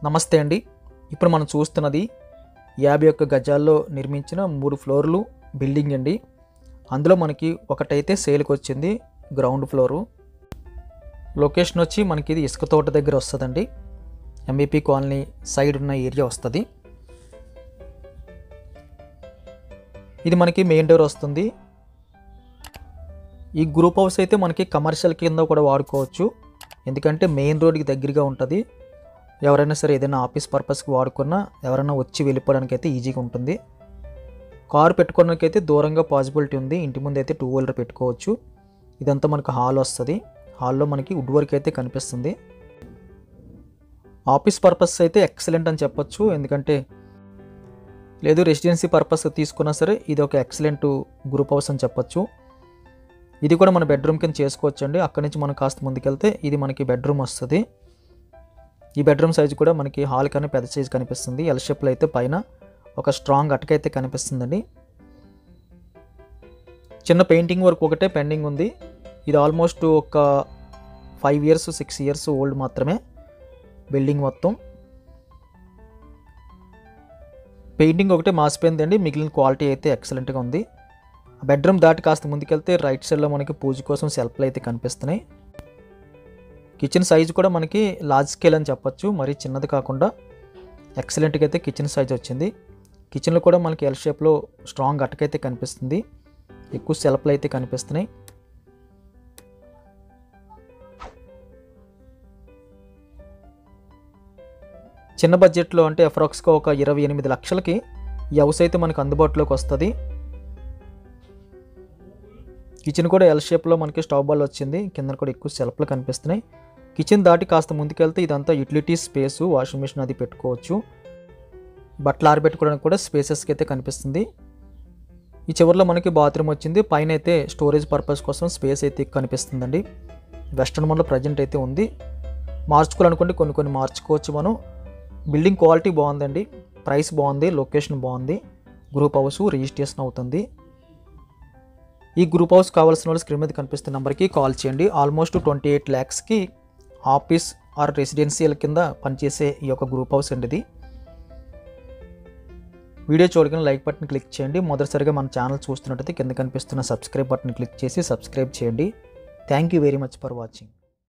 నమస్తే అండి ఇప్పుడు మనం చూస్తున్నది యాభై ఒక్క గజాల్లో నిర్మించిన మూడు ఫ్లోర్లు బిల్డింగ్ అండి అందులో మనకి ఒకటైతే సేల్కి వచ్చింది గ్రౌండ్ ఫ్లోరు లొకేషన్ వచ్చి మనకి ఇది ఇసుక తోట దగ్గర వస్తుందండి ఎంబీపీ కాలనీ సైడ్ ఉన్న ఏరియా వస్తుంది ఇది మనకి మెయిన్ డోర్ వస్తుంది ఈ గ్రూప్ హౌస్ అయితే మనకి కమర్షియల్ కింద కూడా వాడుకోవచ్చు ఎందుకంటే మెయిన్ రోడ్కి దగ్గరగా ఉంటుంది ఎవరైనా సరే ఏదైనా ఆఫీస్ పర్పస్కి వాడుకున్నా ఎవరైనా వచ్చి వెళ్ళిపోవడానికి అయితే ఈజీగా ఉంటుంది కారు పెట్టుకోవడానికి అయితే దూరంగా పాసిబిలిటీ ఉంది ఇంటి ముందు అయితే టూ వీలర్ పెట్టుకోవచ్చు ఇదంతా మనకు హాల్ వస్తుంది హాల్లో మనకి వుడ్ వర్క్ అయితే కనిపిస్తుంది ఆఫీస్ పర్పస్ అయితే ఎక్సలెంట్ అని చెప్పొచ్చు ఎందుకంటే లేదు రెసిడెన్సీ పర్పస్ తీసుకున్నా సరే ఇది ఒక ఎక్సలెంట్ గ్రూప్ హౌస్ అని చెప్పొచ్చు ఇది కూడా మన బెడ్రూమ్ కింద చేసుకోవచ్చు అండి అక్కడి నుంచి మనం కాస్త ముందుకెళ్తే ఇది మనకి బెడ్రూమ్ వస్తుంది ఈ బెడ్రూమ్ సైజ్ కూడా మనకి హాల్ కన్నా పెద్ద సైజ్ కనిపిస్తుంది ఎల్ షేప్లో అయితే పైన ఒక స్ట్రాంగ్ అటకైతే కనిపిస్తుందండి చిన్న పెయింటింగ్ వర్క్ ఒకటే పెండింగ్ ఉంది ఇది ఆల్మోస్ట్ ఒక five years six years old మాత్రమే బిల్డింగ్ మొత్తం పెయింటింగ్ ఒకటే మాసిపోయిందండి మిగిలిన క్వాలిటీ అయితే ఎక్సలెంట్గా ఉంది బెడ్రూమ్ దాటి కాస్త ముందుకెళ్తే రైట్ సైడ్లో మనకి పూజ కోసం సెల్ఫ్లు అయితే కనిపిస్తున్నాయి కిచెన్ సైజ్ కూడా మనకి లార్జ్ స్కేల్ అని చెప్పొచ్చు మరీ చిన్నది కాకుండా ఎక్సలెంట్గా అయితే కిచెన్ సైజ్ వచ్చింది కిచెన్లో కూడా మనకి ఎల్ షేప్లో స్ట్రాంగ్ అటకైతే కనిపిస్తుంది ఎక్కువ సెల్ఫ్లు అయితే కనిపిస్తున్నాయి చిన్న బడ్జెట్లో అంటే అప్రాక్స్గా ఒక ఇరవై ఎనిమిది లక్షలకి ఈ హౌస్ అయితే మనకు అందుబాటులోకి వస్తుంది కిచెన్ కూడా ఎల్ షేప్లో మనకి స్టవ్ బాల్ వచ్చింది కింద కూడా ఎక్కువ సెల్ఫ్లు కనిపిస్తున్నాయి కిచెన్ దాటి కాస్త ముందుకెళ్తే ఇదంతా యూటిలిటీ స్పేస్ వాషింగ్ మిషన్ అది పెట్టుకోవచ్చు బట్టలు ఆరబెట్టుకోవడానికి కూడా స్పేసెస్కి అయితే కనిపిస్తుంది ఈ చివరిలో మనకి బాత్రూమ్ వచ్చింది పైన అయితే స్టోరేజ్ పర్పస్ కోసం స్పేస్ అయితే కనిపిస్తుందండి వెస్ట్రన్ మోడ్లో ప్రజెంట్ అయితే ఉంది మార్చుకోవాలనుకుంటే కొన్ని కొన్ని మార్చుకోవచ్చు మనం బిల్డింగ్ క్వాలిటీ బాగుందండి ప్రైస్ బాగుంది లొకేషన్ బాగుంది గ్రూప్ హౌస్ రిజిస్ట్రేషన్ అవుతుంది ఈ గ్రూప్ హౌస్ కావాల్సిన వాళ్ళు స్క్రీన్ మీద కనిపిస్తున్న నెంబర్కి కాల్ చేయండి ఆల్మోస్ట్ ట్వంటీ ఎయిట్ ల్యాక్స్కి ఆఫీస్ ఆర్ రెసిడెన్షియల్ కింద పనిచేసే ఈ యొక్క గ్రూప్ హౌస్ అండి ఇది వీడియో చూడగానే లైక్ బటన్ క్లిక్ చేయండి మొదటిసారిగా మన ఛానల్ చూస్తున్నట్టయితే కింద కనిపిస్తున్న సబ్స్క్రైబ్ బటన్ క్లిక్ చేసి సబ్స్క్రైబ్ చేయండి thank you very much for watching